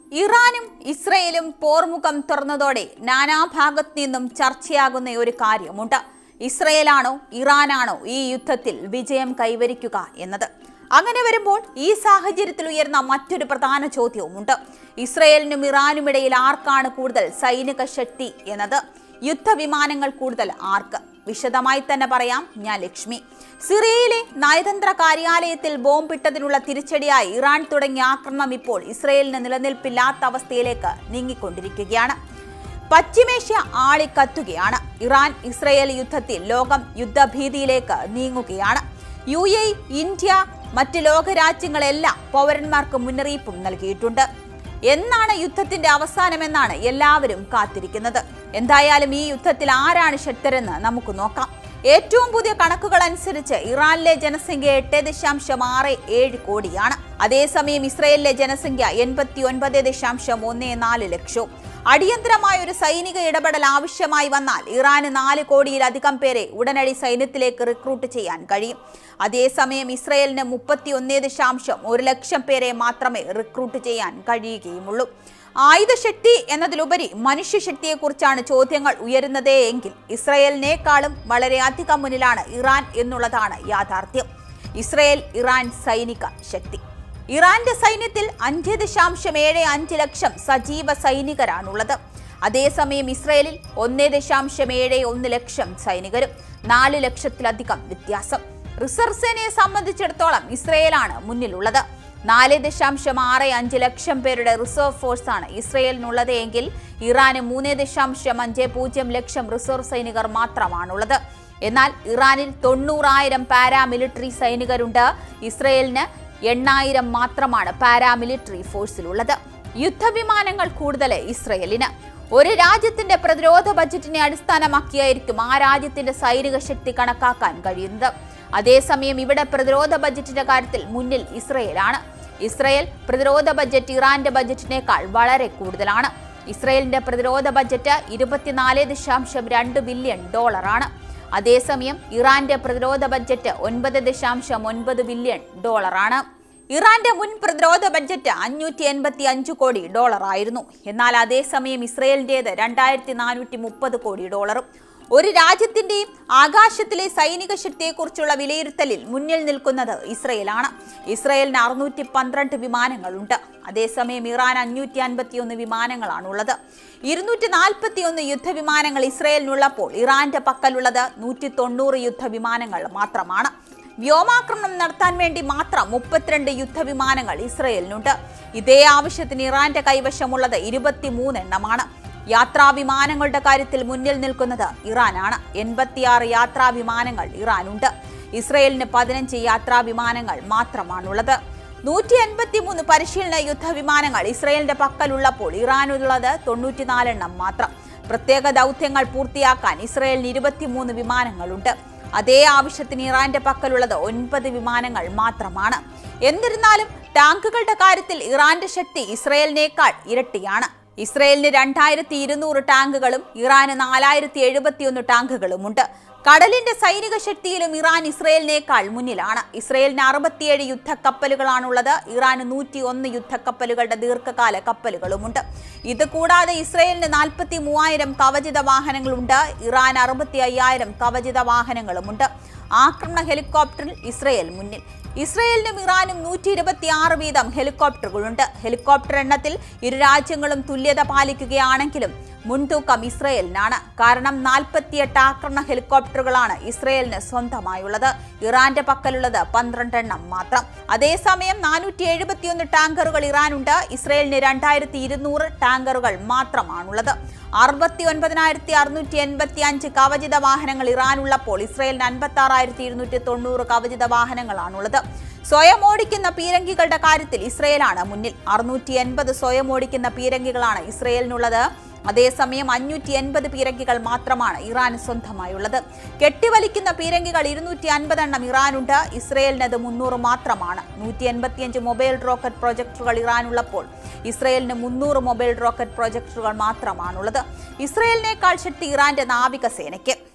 ഇറാനും ഇസ്രയേലും പോർമുഖം തുറന്നതോടെ നാനാഭാഗത്തു നിന്നും ചർച്ചയാകുന്ന ഒരു കാര്യമുണ്ട് ഇസ്രയേലാണോ ഇറാനാണോ ഈ യുദ്ധത്തിൽ വിജയം കൈവരിക്കുക എന്നത് അങ്ങനെ വരുമ്പോൾ ഈ സാഹചര്യത്തിൽ ഉയർന്ന മറ്റൊരു പ്രധാന ചോദ്യവുമുണ്ട് ഇസ്രയേലിനും ഇറാനുമിടയിൽ ആർക്കാണ് കൂടുതൽ സൈനിക ശക്തി എന്നത് യുദ്ധവിമാനങ്ങൾ കൂടുതൽ ആർക്ക് വിശദമായി തന്നെ പറയാം ഞാൻ ലക്ഷ്മി സിറിയയിലെ നയതന്ത്ര കാര്യാലയത്തിൽ ബോംബിട്ടതിനുള്ള തിരിച്ചടിയായി ഇറാൻ തുടങ്ങിയ ആക്രമണം ഇപ്പോൾ ഇസ്രയേലിന് നിലനിൽപ്പില്ലാത്ത അവസ്ഥയിലേക്ക് നീങ്ങിക്കൊണ്ടിരിക്കുകയാണ് പശ്ചിമേഷ്യ ആളിക്കത്തുകയാണ് ഇറാൻ ഇസ്രയേൽ യുദ്ധത്തിൽ ലോകം യുദ്ധഭീതിയിലേക്ക് നീങ്ങുകയാണ് യു എ ഇന്ത്യ മറ്റ് ലോകരാജ്യങ്ങളെല്ലാം പൗരന്മാർക്ക് മുന്നറിയിപ്പും നൽകിയിട്ടുണ്ട് എന്നാണ് യുദ്ധത്തിന്റെ അവസാനമെന്നാണ് എല്ലാവരും കാത്തിരിക്കുന്നത് എന്തായാലും ഈ യുദ്ധത്തിൽ ആരാണ് ശക്തരെന്ന് നമുക്ക് നോക്കാം ഏറ്റവും പുതിയ കണക്കുകൾ അനുസരിച്ച് ഇറാനിലെ ജനസംഖ്യ എട്ട് ദശാംശം ആറ് ഏഴ് കോടിയാണ് അതേസമയം ഇസ്രയേലിലെ ജനസംഖ്യ എൺപത്തി ഒൻപത് ദശാംശം ഒന്ന് നാല് ലക്ഷവും അടിയന്തരമായ ഒരു സൈനിക ഇടപെടൽ ആവശ്യമായി വന്നാൽ ഇറാന് നാല് കോടിയിലധികം പേരെ ഉടനടി സൈന്യത്തിലേക്ക് റിക്രൂട്ട് ചെയ്യാൻ കഴിയും അതേസമയം ഇസ്രയേലിന് മുപ്പത്തി ഒന്ന് ദശാംശം ഒരു ലക്ഷം പേരെ മാത്രമേ റിക്രൂട്ട് ചെയ്യാൻ കഴിയുകയുമുള്ളൂ ആയുധശക്തി എന്നതിലുപരി മനുഷ്യശക്തിയെക്കുറിച്ചാണ് ചോദ്യങ്ങൾ ഉയരുന്നതേ എങ്കിൽ ഇസ്രയേലിനേക്കാളും വളരെ അധികം മുന്നിലാണ് ഇറാൻ എന്നുള്ളതാണ് യാഥാർത്ഥ്യം ഇസ്രയേൽ ഇറാൻ സൈനിക ശക്തി ഇറാന്റെ സൈന്യത്തിൽ അഞ്ച് ദശാംശം ഏഴ് അഞ്ച് ലക്ഷം സജീവ സൈനികരാണുള്ളത് അതേസമയം ഇസ്രയേലിൽ ഒന്ന് ദശാംശം ഏഴ് ഒന്ന് ലക്ഷം സൈനികരും നാല് ലക്ഷത്തിലധികം വ്യത്യാസം റിസർവ് സേനയെ സംബന്ധിച്ചിടത്തോളം ഇസ്രയേലാണ് മുന്നിലുള്ളത് നാല് ദശാംശം ആറ് അഞ്ച് ലക്ഷം പേരുടെ റിസർവ് ഫോഴ്സാണ് ഇസ്രയേലിനുള്ളത് എങ്കിൽ ഇറാന് മൂന്ന് ദശാംശം അഞ്ച് പൂജ്യം ലക്ഷം റിസർവ് സൈനികർ മാത്രമാണുള്ളത് എന്നാൽ ഇറാനിൽ തൊണ്ണൂറായിരം പാരാമിലിറ്ററി സൈനികരുണ്ട് ഇസ്രയേലിന് എണ്ണായിരം മാത്രമാണ് പാരാമിലിറ്ററി ഫോഴ്സിലുള്ളത് യുദ്ധവിമാനങ്ങൾ കൂടുതൽ ഇസ്രയേലിന് ഒരു രാജ്യത്തിന്റെ പ്രതിരോധ ബജറ്റിനെ അടിസ്ഥാനമാക്കിയായിരിക്കും ആ രാജ്യത്തിന്റെ സൈനിക ശക്തി കണക്കാക്കാൻ കഴിയുന്നത് അതേസമയം ഇവിടെ പ്രതിരോധ ബജറ്റിന്റെ കാര്യത്തിൽ മുന്നിൽ ഇസ്രയേലാണ് ഇസ്രയേൽ പ്രതിരോധ ബജറ്റ് ഇറാന്റെ ബജറ്റിനേക്കാൾ വളരെ കൂടുതലാണ് ഇസ്രയേലിന്റെ പ്രതിരോധ ബജറ്റ് ഇരുപത്തിനാല് ദശാംശം രണ്ട് ബില്യൺ ഡോളറാണ് അതേസമയം ഇറാന്റെ പ്രതിരോധ ബജറ്റ് ഒൻപത് ദശാംശം ഒൻപത് ബില്യൺ ഡോളറാണ് ഇറാന്റെ മുൻ പ്രതിരോധ ബഡ്ജറ്റ് അഞ്ഞൂറ്റി എൺപത്തി അഞ്ച് കോടി ഡോളർ ആയിരുന്നു എന്നാൽ അതേസമയം ഇസ്രയേലിന്റേത് രണ്ടായിരത്തി നാനൂറ്റി മുപ്പത് കോടി ഡോളറും ഒരു രാജ്യത്തിന്റെയും ആകാശത്തിലെ സൈനിക ശക്തിയെക്കുറിച്ചുള്ള വിലയിരുത്തലിൽ മുന്നിൽ നിൽക്കുന്നത് ഇസ്രയേലാണ് ഇസ്രയേലിന് അറുന്നൂറ്റി പന്ത്രണ്ട് വിമാനങ്ങളുണ്ട് അതേസമയം ഇറാൻ അഞ്ഞൂറ്റി അൻപത്തിയൊന്ന് വിമാനങ്ങളാണുള്ളത് ഇരുന്നൂറ്റി നാൽപ്പത്തി ഒന്ന് യുദ്ധവിമാനങ്ങൾ ഇസ്രയേലിനുള്ളപ്പോൾ ഇറാന്റെ പക്കലുള്ളത് നൂറ്റി തൊണ്ണൂറ് യുദ്ധവിമാനങ്ങൾ മാത്രമാണ് വ്യോമാക്രമണം നടത്താൻ വേണ്ടി മാത്രം മുപ്പത്തിരണ്ട് യുദ്ധവിമാനങ്ങൾ ഇസ്രയേലിനുണ്ട് ഇതേ ആവശ്യത്തിന് ഇറാന്റെ കൈവശമുള്ളത് ഇരുപത്തിമൂന്ന് എണ്ണമാണ് യാത്രാ വിമാനങ്ങളുടെ കാര്യത്തിൽ മുന്നിൽ നിൽക്കുന്നത് ഇറാനാണ് എൺപത്തിയാറ് യാത്രാ വിമാനങ്ങൾ ഇറാനുണ്ട് ഇസ്രയേലിന് പതിനഞ്ച് യാത്രാ വിമാനങ്ങൾ മാത്രമാണുള്ളത് നൂറ്റി എൺപത്തി മൂന്ന് പരിശീലന യുദ്ധവിമാനങ്ങൾ ഇസ്രയേലിന്റെ പക്കലുള്ളപ്പോൾ ഇറാനുള്ളത് തൊണ്ണൂറ്റിനാലെണ്ണം മാത്രം പ്രത്യേക ദൗത്യങ്ങൾ പൂർത്തിയാക്കാൻ ഇസ്രയേലിന് ഇരുപത്തിമൂന്ന് വിമാനങ്ങളുണ്ട് അതേ ആവശ്യത്തിന് ഇറാന്റെ പക്കലുള്ളത് ഒൻപത് വിമാനങ്ങൾ മാത്രമാണ് എന്നിരുന്നാലും ടാങ്കുകളുടെ കാര്യത്തിൽ ഇറാന്റെ ശക്തി ഇസ്രയേലിനേക്കാൾ ഇരട്ടിയാണ് ഇസ്രയേലിന് രണ്ടായിരത്തി ഇരുന്നൂറ് ടാങ്കുകളും ഇറാന് നാലായിരത്തി എഴുപത്തിയൊന്ന് ടാങ്കുകളുമുണ്ട് കടലിന്റെ സൈനിക ശക്തിയിലും ഇറാൻ ഇസ്രയേലിനേക്കാൾ മുന്നിലാണ് ഇസ്രയേലിന് അറുപത്തിയേഴ് യുദ്ധക്കപ്പലുകളാണുള്ളത് ഇറാന് നൂറ്റി ഒന്ന് യുദ്ധക്കപ്പലുകളുടെ ദീർഘകാല കപ്പലുകളുമുണ്ട് ഇത് കൂടാതെ ഇസ്രയേലിന് നാൽപ്പത്തി മൂവായിരം കവചിത വാഹനങ്ങളുണ്ട് ഇറാൻ അറുപത്തി അയ്യായിരം കവചിത വാഹനങ്ങളുമുണ്ട് ആക്രമണ ഹെലികോപ്റ്ററിൽ ഇസ്രയേൽ മുന്നിൽ ഇസ്രയേലിനും ഇറാനും നൂറ്റി ഇരുപത്തി ആറ് വീതം ഹെലികോപ്റ്ററുകളുണ്ട് ഹെലികോപ്റ്റർ എണ്ണത്തിൽ ഇരു രാജ്യങ്ങളും തുല്യത പാലിക്കുകയാണെങ്കിലും മുൻതൂക്കം ഇസ്രയേലിനാണ് കാരണം നാൽപ്പത്തിയെട്ട് ആക്രമണ ഹെലികോപ്റ്ററുകളാണ് ഇസ്രയേലിന് സ്വന്തമായുള്ളത് ഇറാന്റെ പക്കലുള്ളത് പന്ത്രണ്ടെണ്ണം മാത്രം അതേസമയം നാനൂറ്റി എഴുപത്തിയൊന്ന് ടാങ്കറുകൾ ഇറാനുണ്ട് ഇസ്രയേലിന് രണ്ടായിരത്തി ഇരുന്നൂറ് ടാങ്കറുകൾ മാത്രമാണുള്ളത് അറുപത്തി ഒൻപതിനായിരത്തി അറുന്നൂറ്റി എൺപത്തി അഞ്ച് കവചിത വാഹനങ്ങൾ ഇറാനുള്ളപ്പോൾ ഇസ്രയേലിന് അൻപത്തി ആറായിരത്തി ഇരുന്നൂറ്റി തൊണ്ണൂറ് കവചിത വാഹനങ്ങളാണുള്ളത് സ്വയം ഓടിക്കുന്ന പീരങ്കികളുടെ കാര്യത്തിൽ ഇസ്രയേലാണ് മുന്നിൽ അറുന്നൂറ്റി എൺപത് സ്വയം ഓടിക്കുന്ന പീരങ്കികളാണ് ഇസ്രയേലിനുള്ളത് അതേസമയം അഞ്ഞൂറ്റി എൺപത് പീരങ്കികൾ മാത്രമാണ് ഇറാന് സ്വന്തമായുള്ളത് കെട്ടിവലിക്കുന്ന പീരങ്കികൾ ഇരുന്നൂറ്റി അൻപതെണ്ണം ഇറാനുണ്ട് ഇസ്രയേലിനത് മുന്നൂറ് മാത്രമാണ് നൂറ്റി എൺപത്തിയഞ്ച് മൊബൈൽ റോക്കറ്റ് പ്രൊജക്ടറുകൾ ഇറാനുള്ളപ്പോൾ ഇസ്രയേലിന് മുന്നൂറ് മൊബൈൽ റോക്കറ്റ് പ്രൊജക്ടറുകൾ മാത്രമാണുള്ളത് ഇസ്രയേലിനേക്കാൾ ശക്തി ഇറാന്റെ നാവികസേനയ്ക്ക്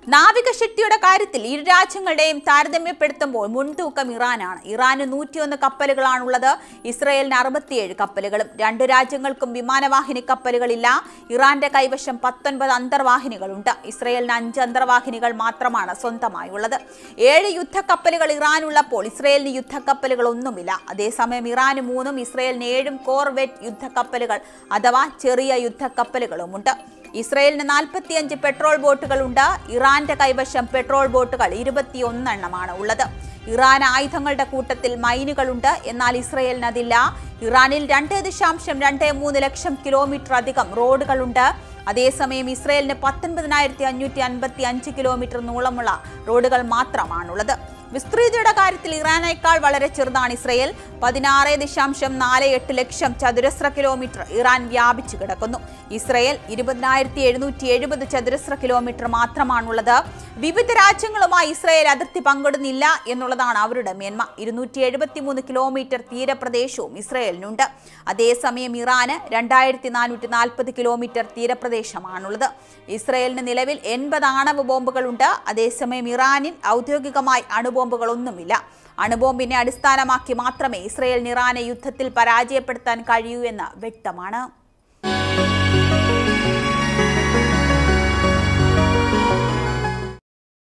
നാവികശക്തിയുടെ കാര്യത്തിൽ ഇരു രാജ്യങ്ങളുടെയും താരതമ്യപ്പെടുത്തുമ്പോൾ മുൻതൂക്കം ഇറാനാണ് ഇറാന് നൂറ്റിയൊന്ന് കപ്പലുകളാണുള്ളത് ഇസ്രയേലിന് അറുപത്തിയേഴ് കപ്പലുകളും രണ്ടു രാജ്യങ്ങൾക്കും വിമാനവാഹിനി കപ്പലുകളില്ല ഇറാന്റെ കൈവശം പത്തൊൻപത് അന്തർവാഹിനികളുണ്ട് ഇസ്രയേലിന് അഞ്ച് അന്തർവാഹിനികൾ മാത്രമാണ് സ്വന്തമായുള്ളത് ഏഴ് യുദ്ധക്കപ്പലുകൾ ഇറാനുള്ളപ്പോൾ ഇസ്രയേലിന് യുദ്ധക്കപ്പലുകൾ ഒന്നുമില്ല അതേസമയം ഇറാന് മൂന്നും ഇസ്രയേലിന് ഏഴും കോർവെറ്റ് യുദ്ധക്കപ്പലുകൾ അഥവാ ചെറിയ യുദ്ധക്കപ്പലുകളുമുണ്ട് ഇസ്രയേലിന് നാൽപ്പത്തിയഞ്ച് പെട്രോൾ ബോട്ടുകളുണ്ട് ഇറാന്റെ കൈവശം പെട്രോൾ ബോട്ടുകൾ ഇരുപത്തിയൊന്നെണ്ണമാണ് ഉള്ളത് ഇറാൻ ആയുധങ്ങളുടെ കൂട്ടത്തിൽ മൈനുകളുണ്ട് എന്നാൽ ഇസ്രയേലിന് അതില്ല ഇറാനിൽ രണ്ട് ദശാംശം രണ്ട് മൂന്ന് ലക്ഷം കിലോമീറ്റർ അധികം റോഡുകളുണ്ട് അതേസമയം ഇസ്രയേലിന് പത്തൊൻപതിനായിരത്തി അഞ്ഞൂറ്റി അൻപത്തി അഞ്ച് കിലോമീറ്റർ നീളമുള്ള റോഡുകൾ മാത്രമാണുള്ളത് വിസ്തൃതിയുടെ കാര്യത്തിൽ ഇറാനേക്കാൾ വളരെ ചെറുതാണ് ഇസ്രയേൽ പതിനാറ് ദശാംശം നാല് എട്ട് ലക്ഷം ചതുരശ്ര കിലോമീറ്റർ ഇറാൻ വ്യാപിച്ചു കിടക്കുന്നു ഇസ്രയേൽ ഇരുപതിനായിരത്തി എഴുന്നൂറ്റി എഴുപത് ചതുരശ്ര കിലോമീറ്റർ മാത്രമാണുള്ളത് വിവിധ രാജ്യങ്ങളുമായി ഇസ്രയേൽ അതിർത്തി പങ്കിടുന്നില്ല എന്നുള്ളതാണ് അവരുടെ മേന്മ ഇരുന്നൂറ്റി എഴുപത്തി മൂന്ന് കിലോമീറ്റർ തീരപ്രദേശവും ഇസ്രയേലിനുണ്ട് അതേസമയം ഇറാന് രണ്ടായിരത്തി നാനൂറ്റി നാൽപ്പത് കിലോമീറ്റർ തീരപ്രദേശമാണുള്ളത് ഇസ്രയേലിന് നിലവിൽ എൺപത് ആണവ ബോംബുകളുണ്ട് അതേസമയം ഇറാനിൽ ഔദ്യോഗികമായി അണുബോംബുകളൊന്നുമില്ല അണുബോംബിനെ അടിസ്ഥാനമാക്കി മാത്രമേ ഇസ്രയേലിന് ഇറാനെ യുദ്ധത്തിൽ പരാജയപ്പെടുത്താൻ കഴിയൂ എന്ന് വ്യക്തമാണ്